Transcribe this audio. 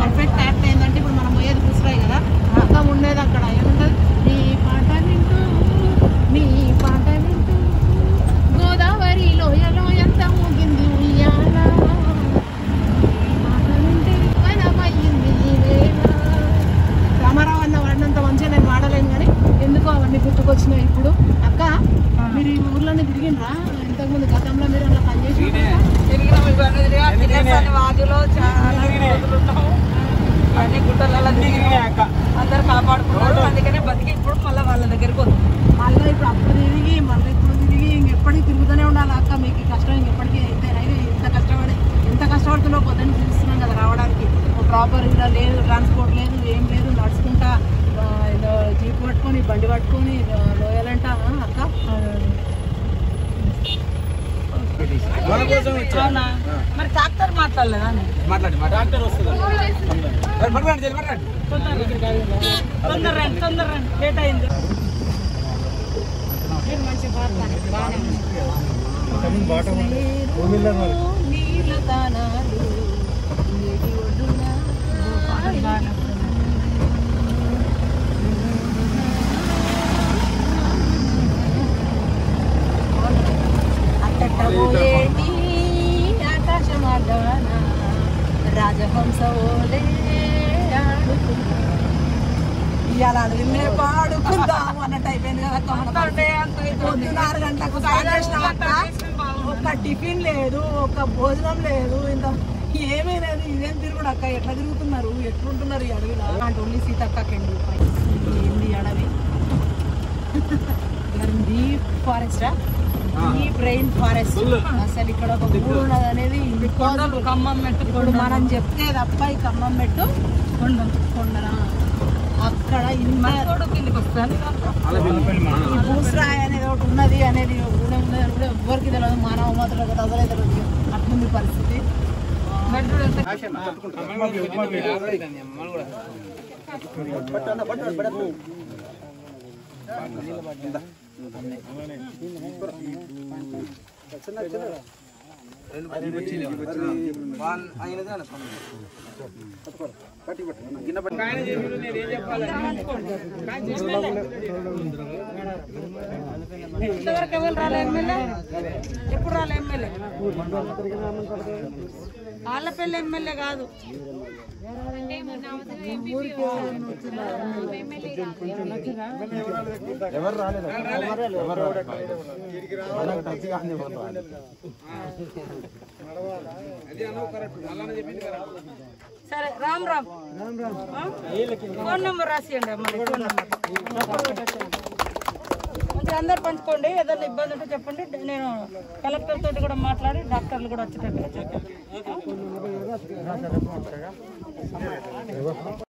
Perfect act ఏంటంటే ఇప్పుడు మనం పోయేది కూసురాయి కదా అక్క ఉండేది అక్కడ ఏముంటది నీ పాట వింటూ నీ పాట వింటూ గోదావరి లోయలో ఎంత ఊగింది ఉయ్యాల నీ పాట వింటే వనమయ్యింది ఈ వేళ. రామారావు అన్న వాడినంత మంచిగా నేను వాడలేను కానీ ఎందుకో అవన్నీ గుర్తుకొచ్చినాయి ఇప్పుడు అక్క మీరు ఈ ఊర్లోనే తిరిగిండ్రా ఇంతకుముందు గతంలో మీరు అలా పనిచేసి తిరిగినాం ఇవన్నీ తిరిగా తిరిగేసారి వాగులో చాలా రోజులు ఉన్నాము అన్ని గుట్టలలో తిరిగి అందరు కాపాడుకున్నారు అందుకనే బతికి ఇప్పుడు మళ్ళీ వాళ్ళ దగ్గరికి వస్తాం మళ్ళీ ఇప్పుడు అప్పుడు తిరిగి మళ్ళీ ఇప్పుడు తిరిగి ఇంకెప్పటికీ తిరుగుతూనే ఉండాలి అక్క మీకు ఈ కష్టం ఇంకెప్పటికీ అయితే అయినా ఎంత కష్టపడి ఎంత కష్టపడుతున్నా పొద్దున్న తెలుస్తున్నాం కదా రావడానికి ప్రాపర్ ఇక్కడ లేదు ట్రాన్స్పోర్ట్ లేదు ఏం లేదు నడుచుకుంటా ఆ, ఏదో జీప్ పట్టుకొని బండి పట్టుకొని ఆ, లోయాలంట ఆ, అక్క అవునా మరి ట్రాక్టర్ మాట్లాడలేదా అని? మాట్లాడి డాక్టర్ వస్తుంది పట్టుకోండి జల్ది పట్టుకోండి తొందర రండి తొందర రండి లేట్ అయింది నీళ్ళ దానాలు నీటి ఒడ్డున అట్టట్టబోయేటి ఆకాశమార్గాన రాజహంస ఓలే ఆడుకుంటా. ఇవాళ అడవినే పాడుకుందాం అన్నట్టు అయిపోయింది కదా అక్క మన పరిస్థితి. పొద్దున్న ఆరు గంటలకు స్టార్ట్ చేసినాం అక్క ఒక్క టిఫిన్ లేదు ఒక్క భోజనం లేదు ఇంకా ఏమీ లేదు ఇదేం తిరుగుడు అక్క ఎట్లా తిరుగుతున్నారు ఎట్లుంటున్నారు ఈ అడవిలో అంటే ఓన్లీ సీతక్కకండి ఏంది ఈ అడవి deep forest deep rain forest అసలు ఇక్కడ ఒక ఊరు ఉన్నది అనేది కొండలు ఖమ్మం మెట్టు ఇప్పుడు మనం చెప్తే తప్ప ఈ ఖమ్మం మెట్టు కొండ కొండనా అక్కడ ఇన్న తోడు కిందికి వస్తాను ఈ భూస్రాయ్ అనేది ఒకటి ఉన్నది అనేది కూడా ఉన్నది అని కూడా ఎవ్వరికి తెలియదు మానవ మాత్రం అసలే తెలియదు అట్లుంది పరిస్థితి మెట్టు ఎంత ఇంతవరకు ఎవరు రాలే ఎమ్మెల్యే ఎప్పుడు రాలే ఎమ్మెల్యే ఆళ్ళపల్లి ఎమ్మెల్యే కాదు ఎవరు రాలేదు ఎవరు రాలేదు మనకు టచ్ కానీ ఎవరు రాలేదు సరే రామ్ రామ్ ఆ? ఫోన్ నెంబర్ రాసియండి మరి ఫోన్ నెంబర్ మంచిగా అందరు పంచుకోండి ఏదైనా ఇబ్బంది ఉంటే చెప్పండి నేను కలెక్టర్ తోటి కూడా మాట్లాడి డాక్టర్లు కూడా వచ్చేటట్టు చేస్తాను